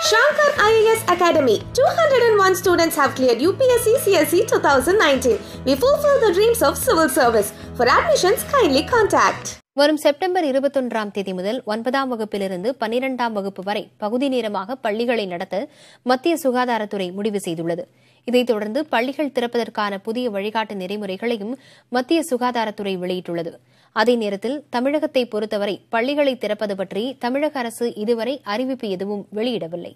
Shankar IAS Academy 201 students have cleared UPSC CSE 2019. We fulfill the dreams of civil service. For admissions, kindly contact. வரும் September இருபத்தொன்றாம் தேதி முதல் ஒன்பதாம் வகுப்பிலிருந்து பன்னிரெண்டாம் வகுப்பு வரை பகுதி நேரமாக பள்ளிகளை நடத்த மத்திய சுகாதாரத்துறை முடிவு செய்துள்ளது இதைத் தொடர்ந்து பள்ளிகள் திறப்பதற்கான புதிய வழிகாட்டு நெறிமுறைகளையும் மத்திய சுகாதாரத்துறை வெளியிட்டுள்ளது அதே நேரத்தில் தமிழகத்தை பொறுத்தவரை பள்ளிகளை திறப்பது பற்றி தமிழக அரசு இதுவரை அறிவிப்பு எதுவும் வெளியிடவில்லை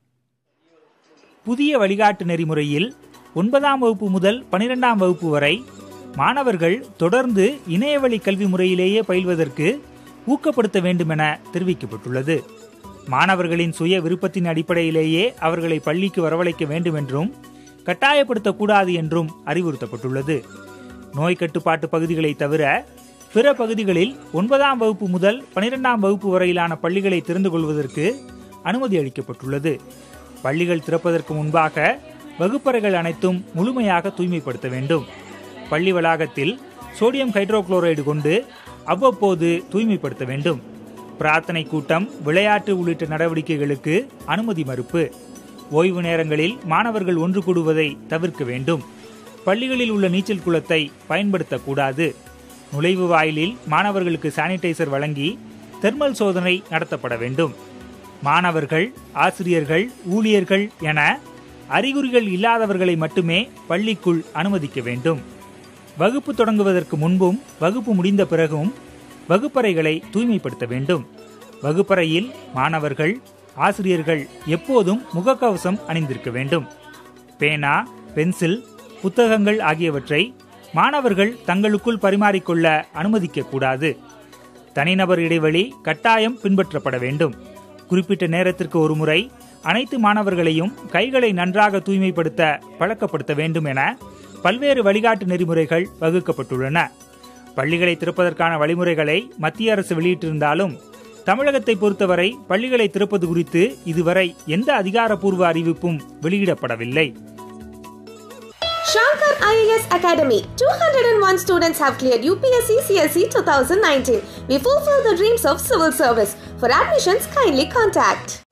புதிய வழிகாட்டு நெறிமுறையில் ஒன்பதாம் வகுப்பு முதல் பனிரெண்டாம் வகுப்பு வரை மாணவர்கள் தொடர்ந்து இணையவழி கல்வி முறையிலேயே பயில்வதற்கு ஊக்கப்படுத்த வேண்டும் என தெரிவிக்கப்பட்டுள்ளது மாணவர்களின் சுய விருப்பத்தின் அடிப்படையிலேயே அவர்களை பள்ளிக்கு வரவழைக்க வேண்டும் என்றும் கட்டாயப்படுத்தக்கூடாது என்றும் அறிவுறுத்தப்பட்டுள்ளது நோய் கட்டுப்பாட்டு பகுதிகளை தவிர பிற பகுதிகளில் ஒன்பதாம் வகுப்பு முதல் பனிரெண்டாம் வகுப்பு வரையிலான பள்ளிகளை திறந்து கொள்வதற்கு அனுமதி அளிக்கப்பட்டுள்ளது பள்ளிகள் திறப்பதற்கு முன்பாக வகுப்பறைகள் அனைத்தும் முழுமையாக தூய்மைப்படுத்த வேண்டும் பள்ளி வளாகத்தில் சோடியம் ஹைட்ரோகுளோரைடு கொண்டு அவ்வப்போது தூய்மைப்படுத்த வேண்டும் பிரார்த்தனை கூட்டம் விளையாட்டு உள்ளிட்ட நடவடிக்கைகளுக்கு அனுமதி மறுப்பு ஓய்வு நேரங்களில் மாணவர்கள் ஒன்று கூடுவதை தவிர்க்க வேண்டும் பள்ளிகளில் உள்ள நீச்சல் குளத்தை பயன்படுத்தக்கூடாது நுழைவு வாயிலில் மாணவர்களுக்கு சானிடைசர் வழங்கி தெர்மல் சோதனை நடத்தப்பட வேண்டும் மாணவர்கள் ஆசிரியர்கள் ஊழியர்கள் என அறிகுறிகள் இல்லாதவர்களை மட்டுமே பள்ளிக்குள் அனுமதிக்க வேண்டும் வகுப்பு தொடங்குவதற்கு முன்பும் வகுப்பு முடிந்த பிறகும் வகுப்பறைகளை தூய்மைப்படுத்த வேண்டும் வகுப்பறையில் மாணவர்கள் ஆசிரியர்கள் எப்போதும் முகக்கவசம் அணிந்திருக்க வேண்டும் பேனா பென்சில் புத்தகங்கள் ஆகியவற்றை மாணவர்கள் தங்களுக்குள் பரிமாறிக்கொள்ள அனுமதிக்க கூடாது தனிநபர் இடைவெளி கட்டாயம் பின்பற்றப்பட வேண்டும் குறிப்பிட்ட நேரத்திற்கு ஒருமுறை அனைத்து மாணவர்களையும் கைகளை நன்றாக தூய்மைப்படுத்த பழக்கப்படுத்த வேண்டும் என பல்வேறு வழிகாட்டு நெறிமுறைகள் வகுக்கப்பட்டுள்ளன பள்ளிகளை திறப்பதற்கான வழிமுறைகளை மத்திய அரசு வெளியிட்டிருந்தாலும் தமிழகத்தை பொறுத்தவரை பள்ளிகளை திறப்பது குறித்து இதுவரை எந்த அதிகாரப்பூர்வ அறிவிப்பும் வெளியிடப்படவில்லை Shankar IAS Academy 201 students have cleared UPSC CSE 2019. We fulfill the dreams of civil service. For admissions, kindly contact.